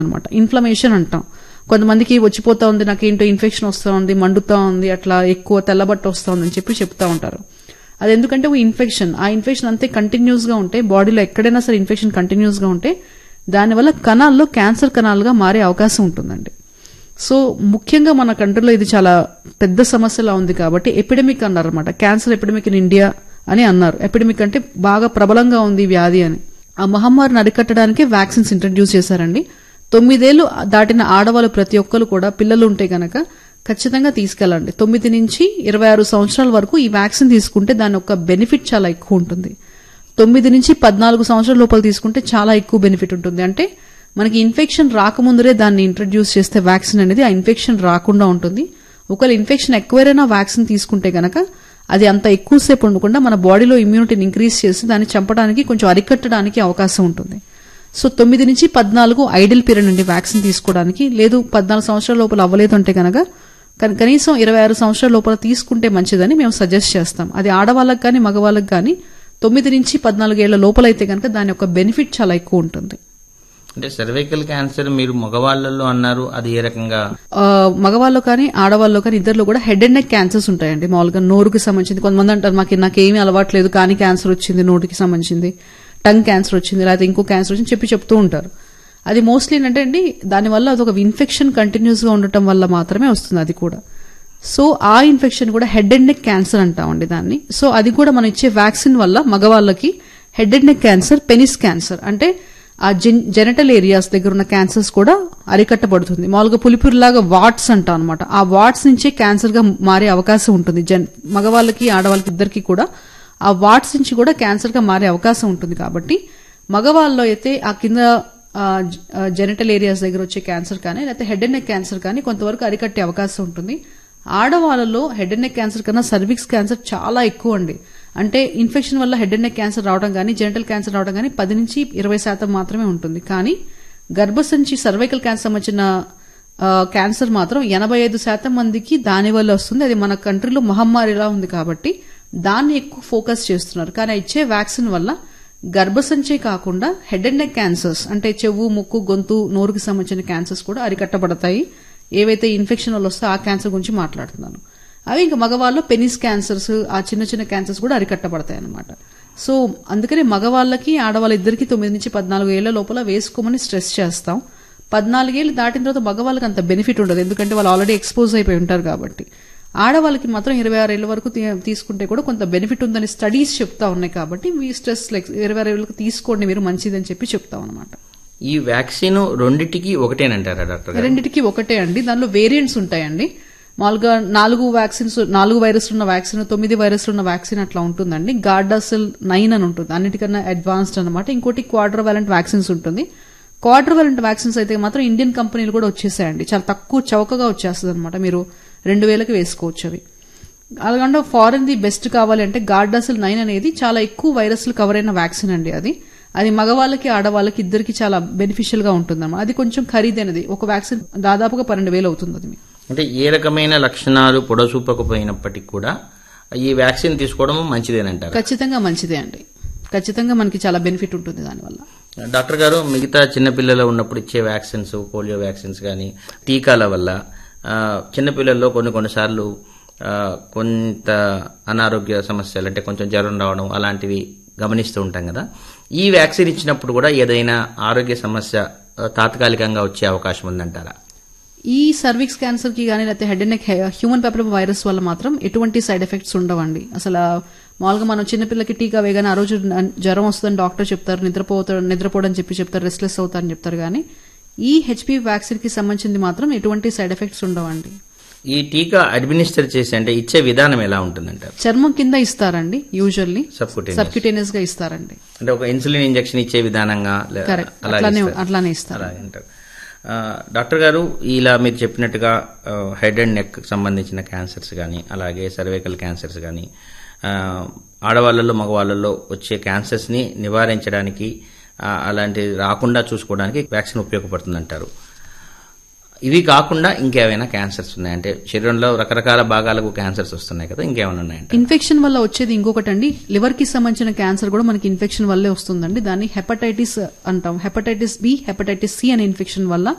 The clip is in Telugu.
అనమాట ఇన్ఫ్లమేషన్ అంటాం కొంతమందికి వచ్చిపోతా ఉంది నాకు ఏంటో ఇన్ఫెక్షన్ వస్తా ఉంది మండుతా ఉంది అట్లా ఎక్కువ తెల్లబట్ట వస్తా ఉంది అని చెప్పి చెప్తా ఉంటారు అది ఎందుకంటే ఒక ఇన్ఫెక్షన్ ఆ ఇన్ఫెక్షన్ అంతే కంటిన్యూస్ గా ఉంటే బాడీలో ఎక్కడైనా సరే ఇన్ఫెక్షన్ కంటిన్యూస్ గా ఉంటే దానివల్ల కణాల్లో క్యాన్సర్ కణాలుగా మారే అవకాశం ఉంటుందండి సో ముఖ్యంగా మన కంట్రీలో ఇది చాలా పెద్ద సమస్యలా ఉంది కాబట్టి ఎపిడమిక్ అన్నారు అనమాట క్యాన్సర్ ఎపిడమిక్ ఇన్ ఇండియా అని అన్నారు ఎపిడమిక్ అంటే బాగా ప్రబలంగా ఉంది ఈ వ్యాధి అని ఆ మహమ్మారిని అరికట్టడానికి వ్యాక్సిన్స్ ఇంట్రడ్యూస్ చేశారండి తొమ్మిదేళ్లు దాటిన ఆడవాళ్ళు ప్రతి ఒక్కరు కూడా పిల్లలు ఉంటే గనక ఖచ్చితంగా తీసుకెళ్ళండి తొమ్మిది నుంచి ఇరవై ఆరు సంవత్సరాల వరకు ఈ వ్యాక్సిన్ తీసుకుంటే దాని యొక్క బెనిఫిట్ చాలా ఎక్కువ ఉంటుంది తొమ్మిది నుంచి పద్నాలుగు సంవత్సరాల లోపల తీసుకుంటే చాలా ఎక్కువ బెనిఫిట్ ఉంటుంది అంటే మనకి ఇన్ఫెక్షన్ రాకముందరే దాన్ని ఇంట్రడ్యూస్ చేస్తే వ్యాక్సిన్ అనేది ఆ ఇన్ఫెక్షన్ రాకుండా ఉంటుంది ఒకవేళ ఇన్ఫెక్షన్ ఎక్కువైనా వ్యాక్సిన్ తీసుకుంటే గనక అది అంత ఎక్కువసేపు ఉండకుండా మన బాడీలో ఇమ్యూనిటీని ఇంక్రీజ్ చేసి దాన్ని చంపడానికి కొంచెం అరికట్టడానికి అవకాశం ఉంటుంది సో తొమ్మిది నుంచి పద్నాలుగు ఐడిల్ పీరియడ్ నుండి వ్యాక్సిన్ తీసుకోవడానికి లేదు పద్నాలుగు సంవత్సరాల లోపల అవ్వలేదు అంటే కనుక కన్- కనీసం ఇరవై ఆరు సంవత్సరాల లోపల తీసుకుంటే మంచిదని మేము సజెస్ట్ చేస్తాం అది ఆడవాళ్ళకి కానీ మగవాళ్ళకి కానీ తొమ్మిది నుంచి పద్నాలుగేళ్ల లోపల అయితే కనుక దాని యొక్క బెనిఫిట్ చాలా ఎక్కువ ఉంటుంది అంటే సర్వైకల్ క్యాన్సర్ మీరు మగవాళ్ళలో అన్నారు అది ఏ రకంగా ఆ, మగవాళ్ళు కానీ ఆడవాళ్ళు కానీ ఇద్దరిలో కూడా హెడ్ అండ్ నెక్ క్యాన్సర్స్ ఉంటాయండి మామూలుగా నోరుకి సంబంధించింది కొంతమంది అంటారు మాకు నాకేమీ అలవాట్లేదు కానీ క్యాన్సర్ వచ్చింది నోటికి సంబంధించింది టంగ్ క్యాన్సర్ వచ్చింది లేకపోతే ఇంకో క్యాన్సర్ వచ్చింది చెప్పి చెప్తూ ఉంటారు అది మోస్ట్లీ ఏంటంటే అండి దానివల్ల అదొక ఇన్ఫెక్షన్ కంటిన్యూస్ గా ఉండటం వల్ల మాత్రమే వస్తుంది అది కూడా సో ఆ ఇన్ఫెక్షన్ కూడా హెడ్ అండ్ నెక్ క్యాన్సర్ అంటామండి దాన్ని సో అది కూడా మనం ఇచ్చే వ్యాక్సిన్ వల్ల మగవాళ్ళకి head and neck cancer penis cancer అంటే ఆ జెనటల్ ఏరియాస్ దగ్గర ఉన్న క్యాన్సర్స్ కూడా అరికట్టబడుతుంది మామూలుగా పులిపురిలాగా వాట్స్ అంటాం అనమాట ఆ వాట్స్ నుంచే క్యాన్సర్ గా మారే అవకాశం ఉంటుంది జన్ మగవాళ్ళకి ఆడవాళ్ళకి ఇద్దరికి కూడా ఆ వాట్స్ నుంచి కూడా క్యాన్సర్ గా మారే అవకాశం ఉంటుంది కాబట్టి మగవాళ్ళలో అయితే ఆ కింద జెనటల్ ఏరియాస్ దగ్గర వచ్చే క్యాన్సర్ కానీ లేకపోతే హెడ్ అండ్ నెక్ క్యాన్సర్ కానీ కొంతవరకు అరికట్టే అవకాశం ఉంటుంది ఆడవాళ్ళలో హెడ్ అండ్ నెక్ క్యాన్సర్ కన్నా సర్విక్స్ క్యాన్సర్ చాలా ఎక్కువ అండి అంటే ఇన్ఫెక్షన్ వల్ల హెడ్ అండ్ నెక్ క్యాన్సర్ రావడం కానీ జెనటల్ క్యాన్సర్ రావడం కానీ పది నుంచి ఇరవై శాతం మాత్రమే ఉంటుంది కానీ గర్భసంచి సర్వైకల్ క్యాన్సర్ సంబంధించిన ఆ, క్యాన్సర్ మాత్రం ఎనభై ఐదు శాతం మందికి దాని వల్ల వస్తుంది అది మన కంట్రీలో మహమ్మారిలా ఉంది కాబట్టి దాన్ని ఎక్కువ ఫోకస్ చేస్తున్నారు కానీ ఆ ఇచ్చే వ్యాక్సిన్ వల్ల గర్భసంచే కాకుండా హెడ్ అండ్ నెక్ క్యాన్సర్స్ అంటే చెవు ముక్కు గొంతు నోరుకి సంబంధించిన క్యాన్సర్స్ కూడా అరికట్టబడతాయి ఏవైతే ఇన్ఫెక్షన్ వల్ల వస్తే ఆ క్యాన్సర్ గురించి మాట్లాడుతున్నాను అవి ఇంకా మగవాళ్ళు పెనిస్ క్యాన్సర్స్ ఆ చిన్న చిన్న క్యాన్సర్స్ కూడా అరికట్టబడతాయి అన్నమాట సో అందుకనే మగవాళ్ళకి ఆడవాళ్ళ ఇద్దరికి తొమ్మిది నుంచి పద్నాలుగు ఏళ్ల లోపల వేసుకోమని స్ట్రెస్ చేస్తాం పద్నాలుగేళ్ళు దాటిన తర్వాత మగవాళ్ళకి అంత బెనిఫిట్ ఉండదు ఎందుకంటే వాళ్ళు ఆల్రెడీ ఎక్స్పోజ్ అయిపోయి ఉంటారు కాబట్టి ఆడవాళ్ళకి మాత్రం ఇరవై ఆరు ఏళ్ల వరకు తీ- తీసుకుంటే కూడా కొంత బెనిఫిట్ ఉందని స్టడీస్ చెప్తా ఉన్నాయి కాబట్టి మీ స్ట్రెస్ లైక్ ఇరవై ఆరు ఏళ్ళకి తీసుకోండి మీరు మంచిదని చెప్పి చెప్తాం అనమాట ఈ వ్యాక్సిన్ రెండిటికి ఒకటేనంటారా డాక్టర్ గారు రెండిటికి ఒకటే అండి దానిలో వేరియంట్స్ ఉంటాయండి మామూలుగా నాలుగు వ్యాక్సిన్స్ నాలుగు వైరస్ ఉన్న వ్యాక్సిన్ తొమ్మిది వైరస్ ఉన్న వ్యాక్సిన్ అట్లా ఉంటుందండి గార్డాసిల్ నైన్ అని ఉంటుంది అన్నిటికన్నా అడ్వాన్స్డ్ అనమాట ఇంకోటి క్వార్టర్ వ్యాలెంట్ వ్యాక్సిన్స్ ఉంటుంది క్వార్టర్ వ్యాలెంట్ వ్యాక్సిన్స్ అయితే మాత్రం ఇండియన్ కంపెనీలు కూడా వచ్చేసాయండి చాలా తక్కువ చౌకగా వచ్చేస్తుంది అనమాట మీరు రెండు వేలకి వేసుకోవచ్చు అవి అలాగంటే ఫారెన్ ది బెస్ట్ కావాలి అంటే గార్డాసిల్ నైన్ అనేది చాలా ఎక్కువ వైరస్లు కవర్ అయిన వ్యాక్సిన్ అండి అది అది మగవాళ్ళకి ఆడవాళ్ళకి ఇద్దరికి చాలా బెనిఫిషియల్ గా ఉంటుంది అది కొంచెం ఖరీదైనది ఒక వ్యాక్సిన్ దాదాపుగా పన్నెండు వేలు అవుతుంది అది మీకు. అంటే ఏ రకమైన లక్షణాలు పొడసూపకపోయినప్పటికీ కూడా ఈ వ్యాక్సిన్ తీసుకోవడం మంచిదేనంటారు ఖచ్చితంగా మంచిదే అండి ఖచ్చితంగా మనకి చాలా బెనిఫిట్ ఉంటుంది దానివల్ల డాక్టర్ గారు మిగతా చిన్నపిల్లలు ఉన్నప్పుడు ఇచ్చే వ్యాక్సిన్స్ పోలియో వ్యాక్సిన్స్ కానీ టీకాల వల్ల ఆ, చిన్నపిల్లల్లో కొన్ని కొన్నిసార్లు ఆ, కొంత అనారోగ్య సమస్యలు అంటే కొంచెం జ్వరం రావడం అలాంటివి గమనిస్తూ ఉంటాం కదా ఈ వ్యాక్సిన్ ఇచ్చినప్పుడు కూడా ఏదైనా ఆరోగ్య సమస్య ఆ, తాత్కాలికంగా వచ్చే అవకాశం ఉందంటారా ఈ సర్విక్స్ క్యాన్సర్ కి కానీ లేకపోతే head and neck human papilloma virus వల్ల మాత్రం ఎటువంటి సైడ్ ఎఫెక్ట్స్ ఉండవండి అసలు మామూలుగా మనం చిన్నపిల్లకి టీకా వేయగానే ఆ రోజు న- జ్వరం వస్తుందని డాక్టర్ చెప్తారు నిద్రపోతాడు నిద్రపోవడం చెప్పి చెప్తారు రెస్ట్లెస్ అవుతారని చెప్తారు కానీ ఈ హెచ్పి వ్యాక్సిన్ కి సంబంధించింది మాత్రం ఎటువంటి సైడ్ ఎఫెక్ట్స్ ఉండవండి ఈ టీకా అడ్మినిస్టర్ చేసి అంటే ఇచ్చే విధానం ఎలా ఉంటుందంటారు చర్మం కింద ఇస్తారండి యూజువల్లీ సబ్కుటేనియస్ సబ్క్యూటేనియస్ గా ఇస్తారండి అంటే ఒక ఇన్సులిన్ ఇంజెక్షన్ ఇచ్చే విధానంగా లే- కరెక్ట్ అలా అట్లానే ఇస్తారు. అట్లానే ఇస్తారు అలాగే అంటారు ఆ, డాక్టర్ గారు ఇలా మీరు చెప్పినట్టుగా ఆ, హెడ్ అండ్ నెక్ సంబంధించిన క్యాన్సర్స్ కానీ అలాగే సర్వైకల్ క్యాన్సర్స్ కానీ ఆ, ఆడవాళ్ళలో మగవాళ్ళలో వచ్చే క్యాన్సర్స్ని నివారించడానికి ఆ, అలాంటివి రాకుండా చూసుకోవడానికి వ్యాక్సిన్ ఉపయోగపడుతుందంటారు ఇవి కాకుండా ఇంకేమైనా క్యాన్సర్స్ ఉన్నాయంటే శరీరంలో రకరకాల భాగాలకు క్యాన్సర్స్ వస్తున్నాయి కదా ఇంకేమైనా ఉన్నాయంటే ఇన్ఫెక్షన్ వల్ల వచ్చేది ఇంకొకటి అండి లివర్ కి సంబంధించిన క్యాన్సర్ కూడా మనకి ఇన్ఫెక్షన్ వల్లే వస్తుందండి దాన్ని హెపటైటిస్ అంటాం హెపటైటిస్ బి హెపటైటిస్ సి అనే ఇన్ఫెక్షన్ వల్ల